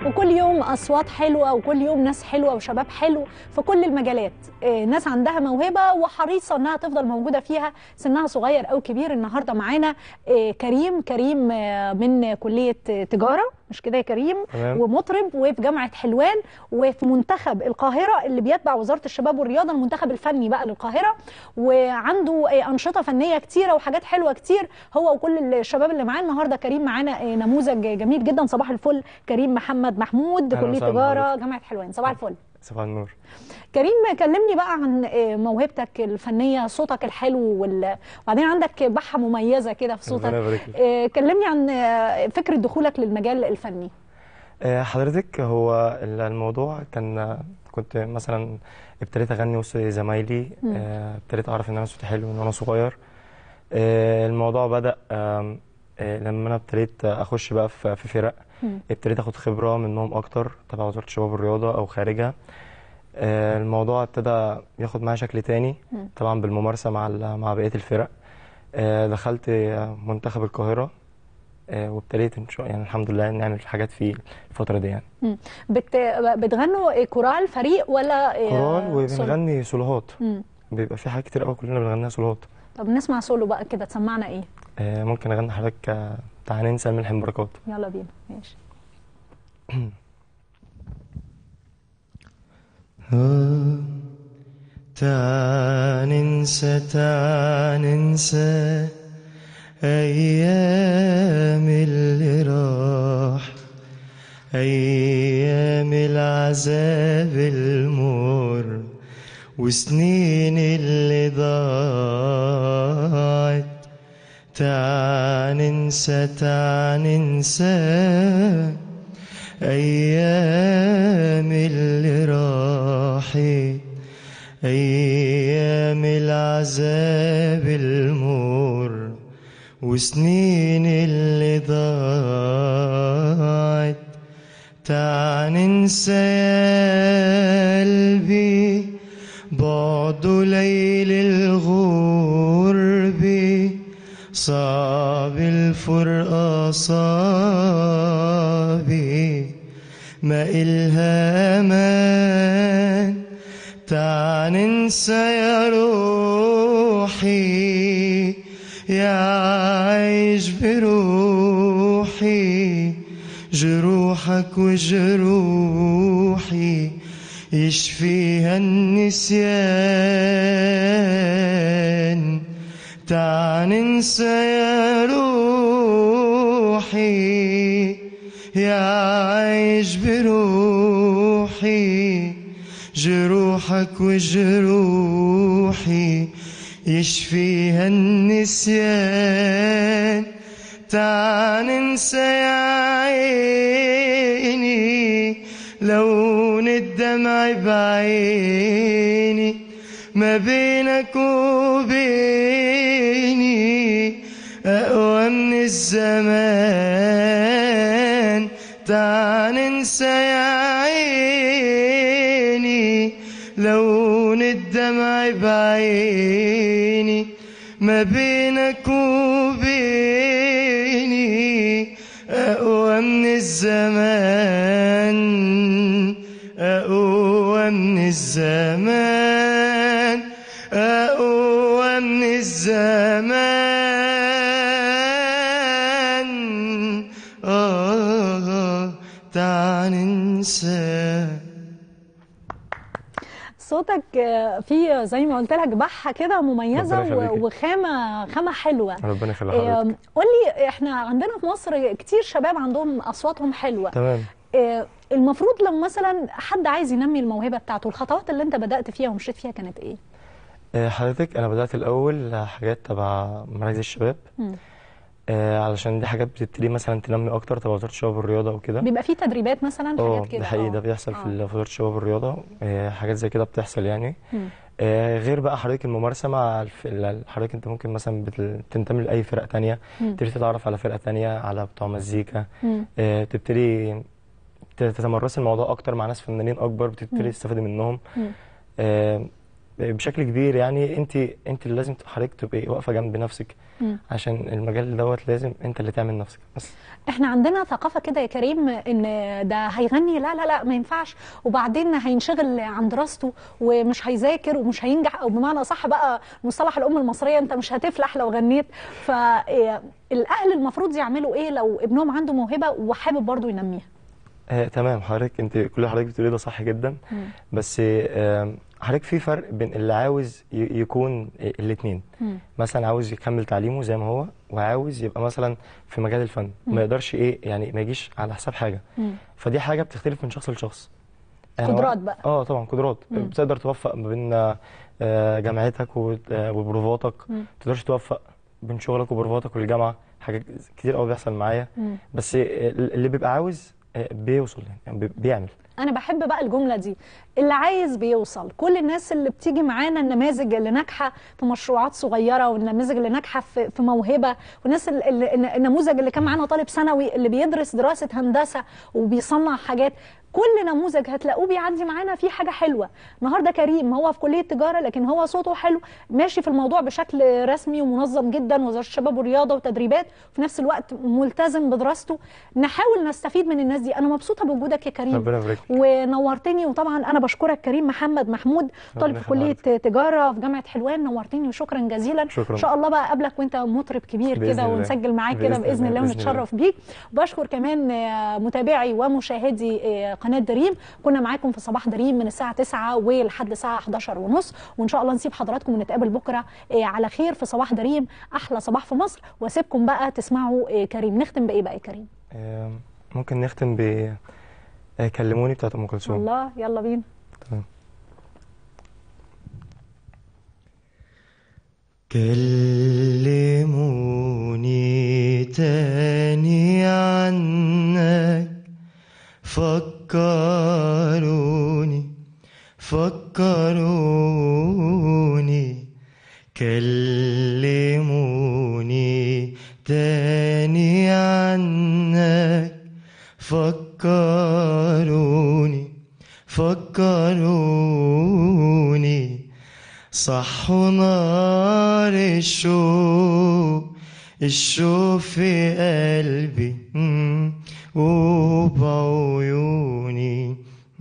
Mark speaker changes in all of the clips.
Speaker 1: وكل يوم اصوات حلوه وكل يوم ناس حلوه وشباب حلو في كل المجالات آه، ناس عندها موهبه وحريصه انها تفضل موجوده فيها سنها صغير او كبير النهارده معانا آه، كريم كريم آه، من كليه آه، تجاره مش كده يا كريم
Speaker 2: تمام.
Speaker 1: ومطرب وفي جامعه حلوان وفي منتخب القاهره اللي بيتبع وزاره الشباب والرياضه المنتخب الفني بقى للقاهره وعنده آه، انشطه فنيه كتيره وحاجات حلوه كتير هو وكل الشباب اللي معاه النهارده كريم معانا آه، نموذج جميل جدا صباح الفل كريم محمد محمود
Speaker 2: أهلا
Speaker 1: كليه
Speaker 2: وسهلا
Speaker 1: تجاره
Speaker 2: بحضرتك.
Speaker 1: جامعه حلوان صباح الفل
Speaker 2: صباح النور
Speaker 1: كريم كلمني بقى عن آه، موهبتك الفنيه صوتك الحلو وال- وبعدين عندك بحه مميزه كده في صوتك
Speaker 2: ربنا يبارك لك.
Speaker 1: آه، كلمني عن آه، فكره دخولك للمجال الفني
Speaker 2: آه، حضرتك هو ال- الموضوع كان كنت مثلا ابتديت اغني وسط زمايلي
Speaker 1: مم.
Speaker 2: آه، ابتديت اعرف ان انا صوتي حلو من وانا صغير آه، الموضوع بدأ آم، آه، لما انا ابتديت اخش بقى في في فرق
Speaker 1: مم.
Speaker 2: ابتديت اخد خبرة منهم اكتر تبع وزارة الشباب والرياضة او خارجها آه، الموضوع ابتدى ياخد معايا شكل تاني
Speaker 1: مم.
Speaker 2: طبعا بالممارسة مع ال- مع بقية الفرق آه، دخلت آه، منتخب القاهرة آه، وابتديت ان شاء يعني الحمد لله نعمل حاجات في الفترة دي يعني
Speaker 1: مم. بت... بتغنوا كورال فريق ولا آه،
Speaker 2: كورال
Speaker 1: سولو؟
Speaker 2: وبنغني سولوهات
Speaker 1: مم.
Speaker 2: بيبقى في حاجات كتير قوي كلنا بنغنيها سولوهات
Speaker 1: طب نسمع سولو بقى كده تسمعنا ايه
Speaker 2: آه، ممكن اغني حضرتك آه، بتاع ننسى ملح بركات
Speaker 1: يلا بينا ماشي
Speaker 2: تعال ننسى تعال ننسى أيام اللي راح أيام العذاب المر وسنين اللي ضاعت تعال ننسى تعال ننسى أيام اللي راحت أيام العذاب المر وسنين اللي ضاعت تعال ننسى يا قلبي بعد ليل الغرب صعب الفرقة صعبي ما إلها أمان تعال ننسى يا روحي يا عايش بروحي جروحك وجروحي يشفيها النسيان تعال ننسى يا روحي يا عايش بروحي جروحك وجروحي يشفيها النسيان تعال ننسى يا عيني لون الدمع بعيني ما بينك وبيني أقوى من الزمان تعال ننسى يا عيني لون الدمع بعيني ما بينك وبيني أقوى من الزمان أقوى من الزمان أقوى من الزمان آه تعال ننسى
Speaker 1: صوتك آه، فيه زي ما قلت لك بحه كده مميزه
Speaker 2: ربنا يخليكي.
Speaker 1: و- وخامه خامه حلوه
Speaker 2: ربنا يخلي حضرتك
Speaker 1: آم، قول لي احنا عندنا في مصر كتير شباب عندهم اصواتهم حلوه
Speaker 2: تمام
Speaker 1: آه، المفروض لو مثلا حد عايز ينمي الموهبه بتاعته الخطوات اللي انت بدات فيها ومشيت فيها كانت ايه
Speaker 2: آه، حضرتك انا بدات الاول حاجات تبع مراكز الشباب
Speaker 1: مم.
Speaker 2: آه، علشان دي حاجات بتبتدي مثلا تنمي اكتر تبع وزاره الشباب والرياضه وكده
Speaker 1: بيبقى في تدريبات مثلا
Speaker 2: اه
Speaker 1: حاجات كده
Speaker 2: ده حقيقي
Speaker 1: آه.
Speaker 2: ده بيحصل في
Speaker 1: آه.
Speaker 2: ال- في وزاره الشباب والرياضه آه، حاجات زي كده بتحصل يعني
Speaker 1: مم.
Speaker 2: آه، غير بقى حضرتك الممارسه مع الف- ال- حضرتك انت ممكن مثلا بت- تنتمي لاي فرق تانية
Speaker 1: مم.
Speaker 2: تبتدي تتعرف على فرقه تانية على بتوع مزيكا
Speaker 1: مم.
Speaker 2: آه، تبتدي ت- تتمرسي الموضوع اكتر مع ناس فنانين اكبر بتبتدي
Speaker 1: مم.
Speaker 2: تستفادي منهم
Speaker 1: مم.
Speaker 2: آه، بشكل كبير يعني انت انت اللي لازم حضرتك تبقي واقفه جنب نفسك
Speaker 1: مم.
Speaker 2: عشان المجال دوت لازم انت اللي تعمل نفسك بس
Speaker 1: احنا عندنا ثقافه كده يا كريم ان ده هيغني لا لا لا ما ينفعش وبعدين هينشغل عن دراسته ومش هيذاكر ومش هينجح او بمعنى صح بقى مصطلح الام المصريه انت مش هتفلح لو غنيت فالاهل المفروض يعملوا ايه لو ابنهم عنده موهبه وحابب برضه ينميها
Speaker 2: آه تمام حضرتك انت كل اللي حضرتك بتقوليه ده صح جدا
Speaker 1: مم.
Speaker 2: بس آه حضرتك في فرق بين اللي عاوز ي- يكون الاثنين
Speaker 1: مم.
Speaker 2: مثلا عاوز يكمل تعليمه زي ما هو وعاوز يبقى مثلا في مجال الفن
Speaker 1: مم.
Speaker 2: ما يقدرش ايه يعني ما يجيش على حساب حاجه
Speaker 1: مم.
Speaker 2: فدي حاجه بتختلف من شخص لشخص يعني
Speaker 1: قدرات
Speaker 2: هو-
Speaker 1: بقى.
Speaker 2: اه طبعا قدرات
Speaker 1: مم.
Speaker 2: بتقدر توفق ما بين آه، جامعتك وت- آه، وبروفاتك
Speaker 1: مم.
Speaker 2: ما تقدرش توفق بين شغلك وبروفاتك والجامعه حاجات كتير قوي بيحصل معايا
Speaker 1: مم.
Speaker 2: بس آه، اللي بيبقى عاوز آه، بيوصل يعني بي- بيعمل
Speaker 1: انا بحب بقى الجمله دي اللي عايز بيوصل كل الناس اللي بتيجي معانا النماذج اللي ناجحه في مشروعات صغيره والنماذج اللي ناجحه في في موهبه والناس ال- ال- النموذج اللي كان معانا طالب ثانوي اللي بيدرس دراسه هندسه وبيصنع حاجات كل نموذج هتلاقوه بيعدي معانا فيه حاجه حلوه النهارده كريم هو في كليه تجاره لكن هو صوته حلو ماشي في الموضوع بشكل رسمي ومنظم جدا وزاره الشباب والرياضه وتدريبات وفي نفس الوقت ملتزم بدراسته نحاول نستفيد من الناس دي انا مبسوطه بوجودك يا كريم
Speaker 2: ربنا يبارك فيك.
Speaker 1: ونورتني وطبعا انا بشكرك كريم محمد محمود طالب في
Speaker 2: ربنا
Speaker 1: كليه تجاره في جامعه حلوان نورتني وشكرا جزيلا
Speaker 2: شكراً.
Speaker 1: ان شاء الله بقى اقابلك وانت مطرب كبير
Speaker 2: بإذن
Speaker 1: كده
Speaker 2: الله.
Speaker 1: ونسجل معاك كده
Speaker 2: بإذن
Speaker 1: باذن
Speaker 2: الله،
Speaker 1: الله
Speaker 2: بإذن الله.
Speaker 1: ونتشرف بيك وبشكر كمان آه، متابعي ومشاهدي آه، قناه دريم كنا معاكم في صباح دريم من الساعه 9 ولحد الساعه 11 ونص وان شاء الله نسيب حضراتكم ونتقابل بكره آه، على خير في صباح دريم احلى صباح في مصر واسيبكم بقى تسمعوا آه، كريم نختم بايه بقى يا كريم
Speaker 2: آه، ممكن نختم ب آه، كلموني بتاعت ام كلثوم
Speaker 1: الله يلا بينا
Speaker 2: تمام كلموني تاني عنك فكروني فكروني كلموني تاني عنك فكروني فكروني صح نار الشوق الشوق في قلبي مم، وبعيوني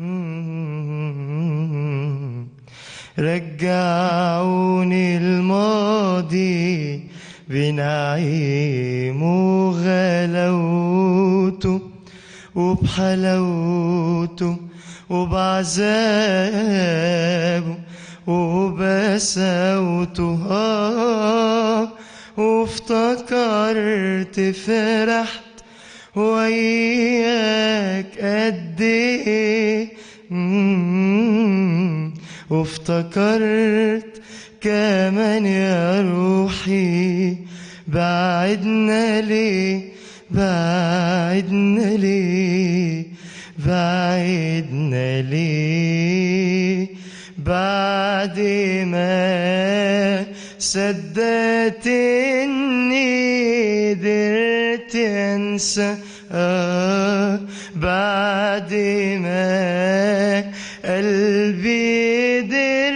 Speaker 2: مم، رجعوني الماضي بنعيم وغلاوته وبحلاوته وبعذابه وبساوته آه وافتكرت فرحت وياك قد ايه مم، وافتكرت كمان يا روحي بعدنا ليه بعدنا ليه بعدنا ليه بعد ما صدقت اني قدرت انسى آه بعد ما قلبي قدر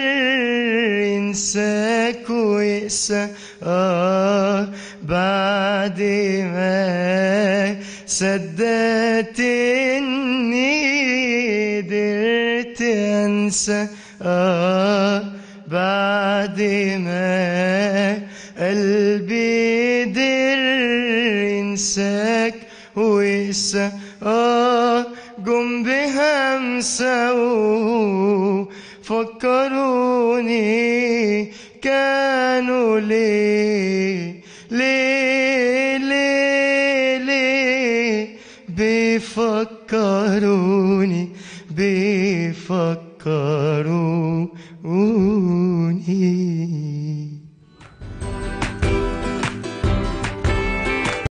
Speaker 2: ينساك ويقسى آه بعد ما صدقت اني قدرت انسى آه بعد ما قلبي قدر ينساك ويقسى آه جم بهمسة فكروني كانوا ليه ليه ليه ليه بيفكروني بيفكروني